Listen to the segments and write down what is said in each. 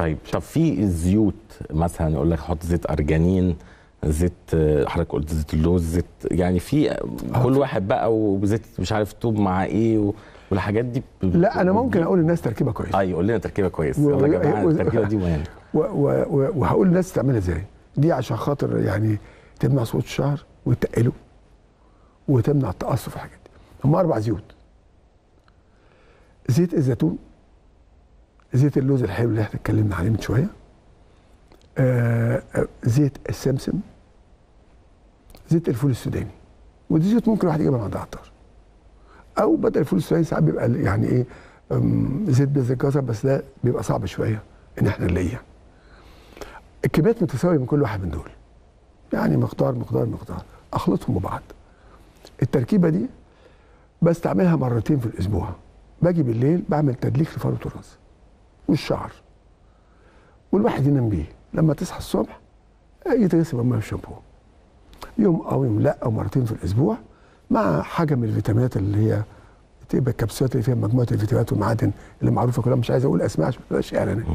طيب طب في الزيوت مثلا يقول لك حط زيت ارجانين زيت آه، حضرتك قلت زيت اللوز زيت يعني في كل واحد بقى وزيت مش عارف توب مع ايه و- والحاجات دي ب- لا انا ممكن اقول للناس تركيبه كويسه اه يقول لنا تركيبه كويس و- يلا يا جماعه و- التركيبه دي مهمه و- و- و- وهقول للناس تعملها ازاي دي عشان خاطر يعني تمنع سقوط الشعر وتقله وتمنع التقصف في الحاجات دي هم اربع زيوت زيت الزيتون زيت اللوز الحلو اللي احنا اتكلمنا عليه من شويه آه آه، زيت السمسم زيت الفول السوداني ودي زيوت ممكن الواحد يجيبها من عند عطار او بدل الفول السوداني ساعات بيبقى يعني ايه أم، زيت بيض الجزر بس ده بيبقى صعب شويه ان احنا نلاقيه الكميات متساويه من كل واحد من دول يعني مقدار مقدار مقدار اخلطهم ببعض التركيبه دي بستعملها مرتين في الاسبوع باجي بالليل بعمل تدليك لفروه الراس والشعر والواحد ينام بيه لما تصحى الصبح يتغسل بميه الشامبو يوم او يوم لا او مرتين في الاسبوع مع حاجه من الفيتامينات اللي هي تبقى الكبسولات اللي فيها مجموعه الفيتامينات والمعادن اللي معروفه كلها مش عايز اقول اسماء عشان ما تبقاش اعلانات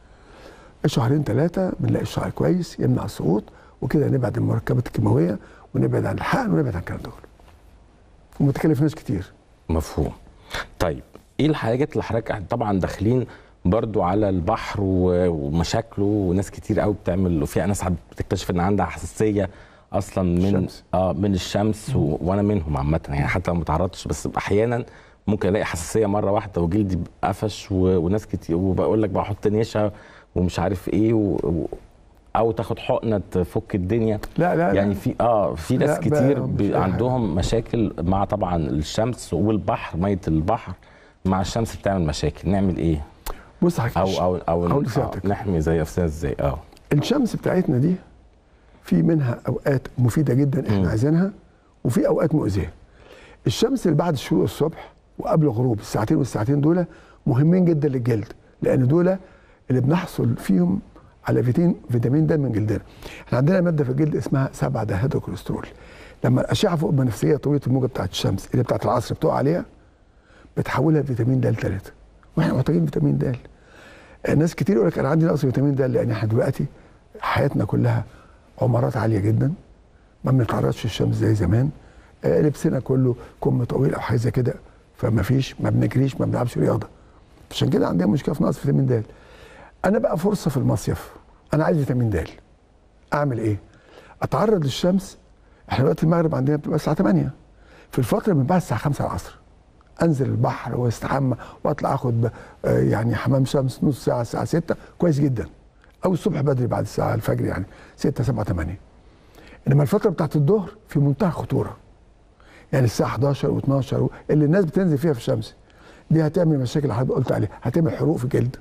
شهرين ثلاثه بنلاقي الشعر كويس يمنع السقوط وكده نبعد عن المركبات الكيماويه ونبعد عن الحقن ونبعد عن الكلام ده كله ومتكلف ناس كتير مفهوم طيب ايه الحاجات اللي حضرتك طبعا داخلين برضو على البحر و- ومشاكله وناس كتير قوي بتعمل وفي ناس ساعات بتكتشف ان عندها حساسيه اصلا من الشمس. اه من الشمس و... وانا منهم عامه يعني حتى لو ما تعرضتش بس احيانا ممكن الاقي حساسيه مره واحده وجلدي قفش و... وناس كتير وبقول لك بحط نشا ومش عارف ايه و... و... او تاخد حقنه تفك الدنيا لا لا يعني لا. في اه في ناس لا، بقى كتير مش بي أي حاجة. عندهم مشاكل مع طبعا الشمس والبحر ميه البحر مع الشمس بتعمل مشاكل نعمل ايه بص حضرتك او او او هقول آه لسيادتك. نحمي زي نفسنا ازاي اه الشمس بتاعتنا دي في منها اوقات مفيده جدا احنا مم. عايزينها وفي اوقات مؤذيه الشمس اللي بعد الشروق الصبح وقبل الغروب الساعتين والساعتين دول مهمين جدا للجلد لان دول اللي بنحصل فيهم على فيتامين فيتامين د من جلدنا احنا عندنا ماده في الجلد اسمها 7 دهيدروكوليسترول لما الاشعه فوق البنفسجيه طويله الموجه بتاعت الشمس اللي بتاعت العصر بتقع عليها بتحولها لفيتامين د 3 واحنا محتاجين فيتامين د ناس كتير يقول لك انا عندي نقص فيتامين د لان احنا دلوقتي حياتنا كلها عمارات عاليه جدا ما بنتعرضش للشمس زي زمان آه، لبسنا كله كم طويل او حاجه زي كده فما فيش ما بنجريش ما بنلعبش رياضه عشان كده عندنا مشكله في نقص فيتامين د انا بقى فرصه في المصيف انا عايز فيتامين د اعمل ايه اتعرض للشمس احنا دلوقتي المغرب عندنا بتبقى الساعه 8 في الفتره من بعد الساعه 5 العصر انزل البحر واستحمى واطلع اخد ب- آه، يعني حمام شمس نص ساعه الساعه 6 كويس جدا او الصبح بدري بعد الساعه الفجر يعني 6 7 8 انما الفتره بتاعت الظهر في منتهى الخطوره يعني الساعه 11 و12 و... اللي الناس بتنزل فيها في الشمس دي هتعمل مشاكل اللي حضرتك قلت عليها هتعمل حروق في الجلد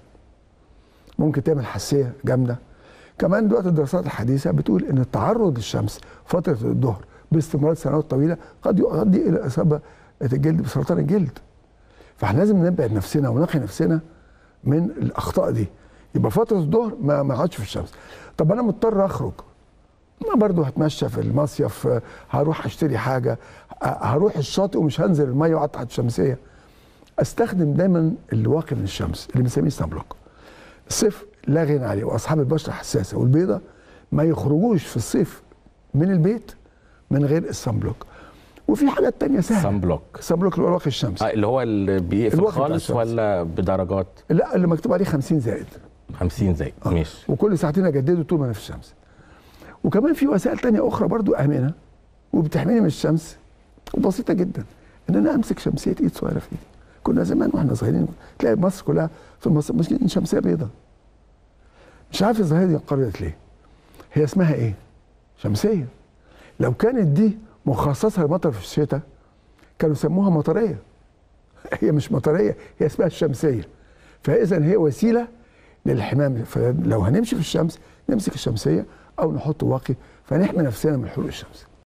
ممكن تعمل حساسيه جامده كمان دلوقتي الدراسات الحديثه بتقول ان التعرض للشمس فتره الظهر باستمرار سنوات طويله قد يؤدي الى اصابه الجلد بسرطان الجلد فاحنا لازم نبعد نفسنا ونقي نفسنا من الاخطاء دي يبقى فتره الظهر ما ما اقعدش في الشمس طب انا مضطر اخرج ما برضه هتمشى في المصيف آه، هروح اشتري حاجه آه، هروح الشاطئ ومش هنزل الميه واقعد تحت الشمسيه استخدم دايما الواقي من الشمس اللي بنسميه سان بلوك الصيف لا غنى عليه واصحاب البشره الحساسه والبيضه ما يخرجوش في الصيف من البيت من غير السان بلوك وفي حاجات تانية سهله سان بلوك السان بلوك اللي هو واقي الشمس آه اللي هو اللي بيقفل الواقي بتاع خالص الشمس. ولا بدرجات لا اللي مكتوب عليه 50 زائد 50 زي آه. ماشي وكل ساعتين اجدده طول ما انا في الشمس وكمان في وسائل تانية اخرى برضو امنه وبتحميني من الشمس وبسيطه جدا ان انا امسك شمسيه ايد صغيره في ايدي كنا زمان واحنا صغيرين تلاقي مصر كلها في مصر ماسكين شمسيه بيضاء مش عارف الظاهره دي انقرضت ليه هي اسمها ايه شمسيه لو كانت دي مخصصه للمطر في الشتاء كانوا سموها مطريه هي مش مطريه هي اسمها الشمسيه فاذا هي وسيله للحمايه فلو هنمشي في الشمس نمسك الشمسيه او نحط واقي فنحمي نفسنا من حروق الشمس